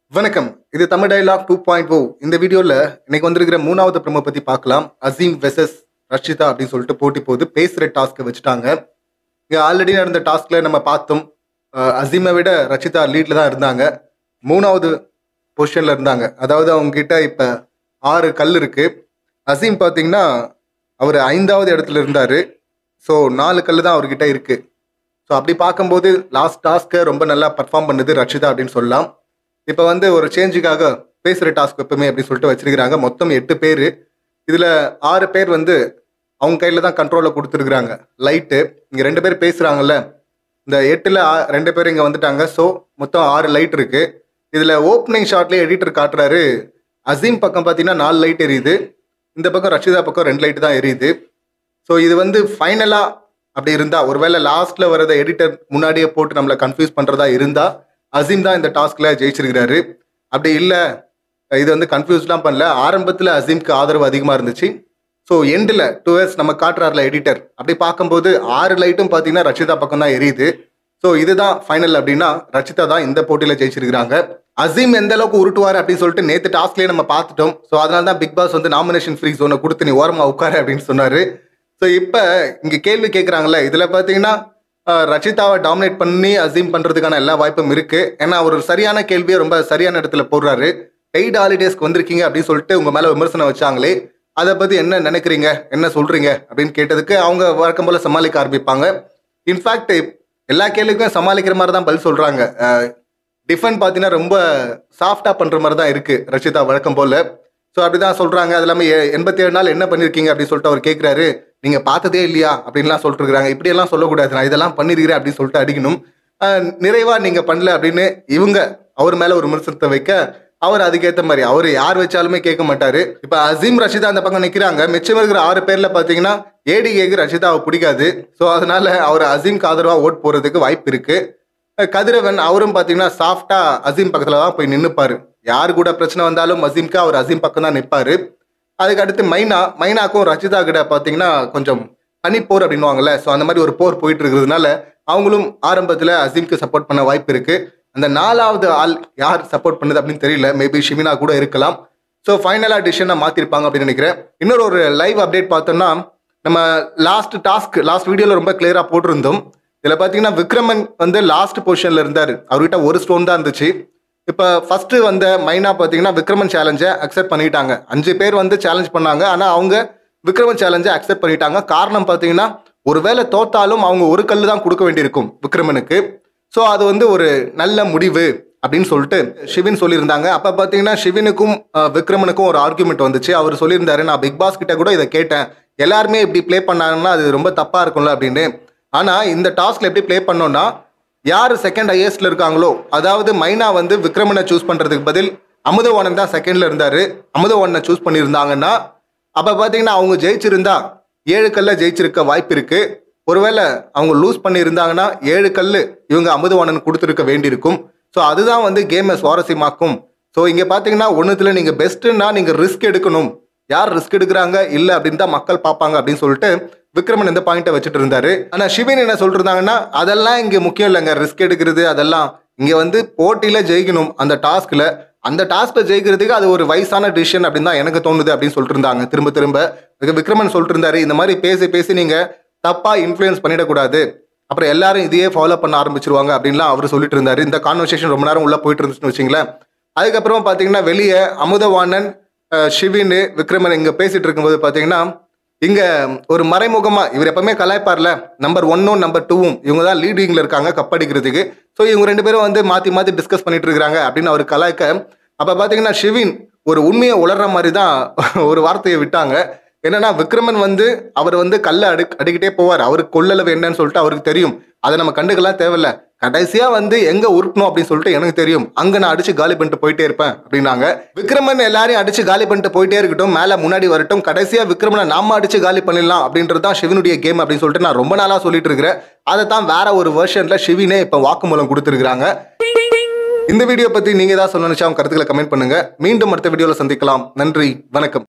வணக்கம் இது Tamil dialogue two point O இந்த வீடியோவில் இன்னைக்கு வந்திருக்கிற மூணாவது ப்ரமோ பற்றி பார்க்கலாம் அசீம் வெசஸ் ரஷிதா அப்படின்னு சொல்லிட்டு போட்டி போது பேசுகிற டாஸ்க்கை வச்சுட்டாங்க இங்கே ஆல்ரெடி நடந்த டாஸ்கில் நம்ம பார்த்தோம் அஹ், அசீமை விட ரச்சிதா லீடில் தான் இருந்தாங்க மூணாவது பொசிஷனில் இருந்தாங்க அதாவது அவங்க கிட்ட இப்போ ஆறு கல் இருக்குது அசீம் பார்த்தீங்கன்னா அவர் ஐந்தாவது இடத்துல இருந்தார் ஸோ நாலு கல் தான் அவர்கிட்ட இருக்குது ஸோ அப்படி பார்க்கும்போது லாஸ்ட் டாஸ்க்கை ரொம்ப நல்லா பர்ஃபார்ம் பண்ணுது ரச்சிதா அப்படின்னு சொல்லலாம் இப்போ வந்து ஒரு சேஞ்சுக்காக பேசுகிற டாஸ்க் எப்பவுமே அப்படின்னு சொல்லிட்டு வச்சிருக்கிறாங்க மொத்தம் எட்டு பேர் இதில் ஆறு பேர் வந்து அவங்க கையில் தான் கண்ட்ரோலில் கொடுத்துருக்குறாங்க லைட்டு இங்கே ரெண்டு பேர் பேசுகிறாங்கல்ல இந்த எட்டில் ரெண்டு பேர் இங்கே வந்துட்டாங்க ஸோ மொத்தம் ஆறு லைட் இருக்குது இதில் ஓப்பனிங் ஷாட்லேயே எடிட்டர் காட்டுறாரு அசீம் பக்கம் பார்த்தீங்கன்னா நாலு லைட் எரியுது இந்த பக்கம் ரஷிதா பக்கம் ரெண்டு லைட் தான் எரியுது ஸோ இது வந்து ஃபைனலாக அப்படி இருந்தா ஒருவேளை லாஸ்ட்ல வரத எடிட்டர் முன்னாடியே போட்டு நம்மளை கன்ஃபியூஸ் பண்றதா இருந்தா அசீம் தான் இந்த டாஸ்க்ல ஜெயிச்சிருக்கிறாரு அப்படி இல்லை இது வந்து கன்ஃபியூஸ்லாம் பண்ணல ஆரம்பத்தில் அசீம்க்கு ஆதரவு அதிகமாக இருந்துச்சு ஸோ எண்டில் டூ இயர்ஸ் நம்ம காட்டுறாருல எடிட்டர் அப்படி பார்க்கும்போது ஆறு லைட்டும் பார்த்தீங்கன்னா ரச்சிதா பக்கம் தான் எரியுது ஸோ இதுதான் ஃபைனல் அப்படின்னா ரச்சிதா தான் இந்த போட்டியில் ஜெயிச்சிருக்கிறாங்க அசீம் எந்த அளவுக்கு உருட்டுவார் அப்படின்னு சொல்லிட்டு நேற்று டாஸ்க்லேயே நம்ம பார்த்துட்டோம் ஸோ அதனால தான் பிக் பாஸ் வந்து நாமினேஷன் ஃப்ரீ ஜோனை கொடுத்து நீ ஓரமாக உட்காரு அப்படின்னு சொன்னார் ஸோ இப்போ இங்கே கேள்வி கேட்குறாங்கல்ல இதில் பார்த்தீங்கன்னா அஹ், ரச்சிதாவை டாமினேட் பண்ணி அசீம் பண்ணுறதுக்கான எல்லா வாய்ப்பும் இருக்குது ஏன்னா அவர் ஒரு சரியான கேள்வியை ரொம்ப சரியான இடத்துல போடுறாரு பெய்டு ஹாலிடேஸ்க்கு வந்திருக்கீங்க அப்படின்னு சொல்லிட்டு உங்கள் மேலே விமர்சனம் வச்சாங்களே அதை பற்றி என்ன நினைக்கிறீங்க என்ன சொல்கிறீங்க அப்படின்னு கேட்டதுக்கு அவங்க வழக்கம் போல் சமாளிக்க ஆரம்பிப்பாங்க இன்ஃபேக்ட் எல்லா கேள்விக்கும் சமாளிக்கிற மாதிரி தான் பதில் சொல்கிறாங்க டிஃபன் பார்த்தீங்கன்னா ரொம்ப சாஃப்டாக பண்ணுற மாதிரி தான் இருக்குது ரச்சிதா வழக்கம் போல் ஸோ அப்படி தான் சொல்கிறாங்க அது இல்லாமல் எண்பத்தி ஏழு நாள் என்ன பண்ணியிருக்கீங்க அப்படின்னு சொல்லிட்டு அவர் கேட்குறாரு நீங்கள் பார்த்ததே இல்லையா அப்படின்லாம் சொல்லிட்டு இருக்காங்க இப்படியெல்லாம் சொல்லக்கூடாது நான் இதெல்லாம் பண்ணியிருக்கிறேன் அப்படின்னு சொல்லிட்டு அடிக்கணும் நிறைவாக நீங்கள் பண்ணல அப்படின்னு இவங்க அவர் மேலே ஒரு விமர்சனத்தை வைக்க அவர் அதுக்கேற்ற மாதிரி அவர் யார் வச்சாலுமே கேட்க மாட்டாரு இப்போ அசீம் ரஷிதா அந்த பக்கம் நிற்கிறாங்க மிச்சம் இருக்கிற ஆறு பேரில் பார்த்தீங்கன்னா ஏடிகேக்கு ரஷிதாவை பிடிக்காது ஸோ அதனால அவர் அசீம்க்கு ஆதரவாக ஓட் போகிறதுக்கு வாய்ப்பு இருக்குது கதிரவன் அவரும் பார்த்தீங்கன்னா சாஃப்டா அசீம் பக்கத்தில் தான் போய் நின்றுப்பாரு யார் கூட பிரச்சனை வந்தாலும் அசீம்க்கு அவர் அசீம் பக்கம் தான் நிற்பாரு அதுக்கு அடுத்து மைனா மைனாக்கும் ரச்சிதா கிட்ட பார்த்தீங்கன்னா கொஞ்சம் தனிப்போர் அப்படின்னுவாங்கல்ல ஸோ அந்த மாதிரி ஒரு போர் போயிட்டு இருக்கிறதுனால அவங்களும் ஆரம்பத்தில் அசீம்க்கு சப்போர்ட் பண்ண வாய்ப்பு இருக்கு அந்த நாலாவது ஆள் யார் சப்போர்ட் பண்ணுது அப்படின்னு தெரியல மேபி ஷிமினா கூட இருக்கலாம் ஸோ ஃபைனலாக டிசிஷனை மாற்றிருப்பாங்க அப்படின்னு நினைக்கிறேன் இன்னொரு ஒரு லைவ் அப்டேட் பார்த்தோம்னா நம்ம லாஸ்ட் டாஸ்க் லாஸ்ட் வீடியோவில் ரொம்ப கிளியராக போட்டிருந்தோம் இதில் பார்த்தீங்கன்னா விக்ரமன் வந்து லாஸ்ட் பொசிஷனில் இருந்தார் அவர்கிட்ட ஒரு ஸ்டோன் தான் இருந்துச்சு இப்போ ஃபஸ்ட்டு வந்த மைனா பார்த்தீங்கன்னா விக்ரமன் சேலஞ்சை அக்செப்ட் பண்ணிட்டாங்க அஞ்சு பேர் வந்து சேலஞ்ச் பண்ணாங்க ஆனால் அவங்க விக்ரமன் சேலஞ்சை அக்செப்ட் பண்ணிட்டாங்க காரணம் பார்த்தீங்கன்னா ஒருவேளை தோத்தாலும் அவங்க ஒரு கல் தான் கொடுக்க வேண்டியிருக்கும் விக்ரமனுக்கு ஸோ அது வந்து ஒரு நல்ல முடிவு அப்படின்னு சொல்லிட்டு ஷிவின் சொல்லியிருந்தாங்க அப்போ பார்த்தீங்கன்னா ஷிவினுக்கும் அஹ், விக்ரமனுக்கும் ஒரு ஆர்குமெண்ட் வந்துச்சு அவர் சொல்லியிருந்தாரு நான் பிக் பாஸ் கிட்ட கூட இதை கேட்டேன் எல்லாருமே இப்படி ப்ளே பண்ணாங்கன்னா அது ரொம்ப தப்பாக இருக்கும்ல அப்படின்னு ஆனால் இந்த டாஸ்க்ல எப்படி ப்ளே பண்ணோம்னா யார் செகண்ட் ஹையஸ்ட்ல இருக்காங்களோ அதாவது மைனா வந்து விக்ரமனை சூஸ் பண்ணுறதுக்கு பதில் அமுதவாணன் தான் செகண்ட்ல இருந்தாரு அமுதவாணனை சூஸ் பண்ணியிருந்தாங்கன்னா அப்போ பார்த்தீங்கன்னா அவங்க ஜெயிச்சிருந்தா ஏழு கல்ல ஜெயிச்சிருக்க வாய்ப்பு இருக்கு ஒருவேளை அவங்க லூஸ் பண்ணியிருந்தாங்கன்னா ஏழு கல் இவங்க அமுதவாணன் கொடுத்துருக்க வேண்டியிருக்கும் ஸோ அதுதான் வந்து கேமை சுவாரஸ்யமாக்கும் ஸோ இங்கே பார்த்தீங்கன்னா ஒன்றுத்துல நீங்கள் பெஸ்ட்டுன்னா நீங்கள் ரிஸ்க் எடுக்கணும் யார் ரிஸ்க் எடுக்கிறாங்க இல்லை அப்படின்னு தான் மக்கள் பார்ப்பாங்க அப்படின்னு சொல்லிட்டு விக்ரமன் இந்த பாயிண்ட்டை வச்சுட்டு இருந்தாரு ஆனால் சிவன் என்ன சொல்லிட்டு இருந்தாங்கன்னா அதெல்லாம் இங்கே முக்கியம் இல்லைங்க ரிஸ்க் எடுக்கிறது அதெல்லாம் இங்கே வந்து போட்டியில் ஜெயிக்கணும் அந்த டாஸ்கில் அந்த டாஸ்க்ல ஜெயிக்கிறதுக்கு அது ஒரு வயசான டிசிஷன் அப்படின்னு தான் எனக்கு தோணுது அப்படின்னு சொல்லிட்டு இருந்தாங்க திரும்ப திரும்ப இதுக்கு விக்ரமன் சொல்லிட்டு இருந்தாரு இந்த மாதிரி பேசி பேசி நீங்க தப்பா இன்ஃப்ளூயன்ஸ் பண்ணிடக்கூடாது அப்புறம் எல்லாரும் இதையே ஃபாலோ பண்ண ஆரம்பிச்சிருவாங்க அப்படின்லாம் அவர் சொல்லிட்டு இருந்தாரு இந்த கான்வர்சேஷன் ரொம்ப நேரம் உள்ள போயிட்டு இருந்துச்சுன்னு வச்சுங்களேன் அதுக்கப்புறம் பார்த்தீங்கன்னா வெளியே அமுதவாணன் அஹ், ஷிவின் விக்ரமன் இங்க பேசிட்டு இருக்கும்போது பார்த்தீங்கன்னா இங்க ஒரு மறைமுகமா இவர் எப்பவுமே கலாய்ப்பார்ல நம்பர் ஒன்னும் நம்பர் டூவும் இவங்க தான் லீடிங்ல இருக்காங்க கப் அடிக்கிறதுக்கு ஸோ இவங்க ரெண்டு பேரும் வந்து மாத்தி மாத்தி டிஸ்கஸ் பண்ணிட்டு இருக்காங்க அப்படின்னு அவர் கலாய்க்க அப்ப பாத்தீங்கன்னா ஷிவின் ஒரு உண்மையை உளர்ற மாதிரி தான் ஒரு வார்த்தையை விட்டாங்க என்னன்னா விக்ரமன் வந்து அவர் வந்து கல்லை அடி அடிக்கிட்டே போவார் அவருக்கு கொள்ளளவு என்னன்னு சொல்லிட்டு அவருக்கு தெரியும் அதை நம்ம கண்டுக்கலாம் தேவையில்ல கடைசியா வந்து எங்க உருட்டணும் அப்படின்னு சொல்லிட்டு எனக்கு தெரியும் அங்க நான் அடிச்சு காலி பண்ணிட்டு போயிட்டே இருப்பேன் அப்படின்னாங்க விக்ரமன் எல்லாரையும் அடிச்சு காலி பண்ணிட்டு போயிட்டே இருக்கட்டும் மேல முன்னாடி வரட்டும் கடைசியா விக்ரமனை நாம அடிச்சு காலி பண்ணிடலாம் அப்படின்றது தான் சிவனுடைய கேம் அப்படின்னு சொல்லிட்டு நான் ரொம்ப நாளா சொல்லிட்டு இருக்கிறேன் அதை தான் வேற ஒரு வெர்ஷன்ல சிவினே இப்ப வாக்குமூலம் கொடுத்துருக்காங்க இந்த வீடியோ பத்தி நீங்க ஏதாவது சொல்லணுச்சா உங்க கருத்துக்களை கமெண்ட் பண்ணுங்க மீண்டும் அடுத்த வீடியோல சந்திக்கலாம் நன்றி வணக்கம்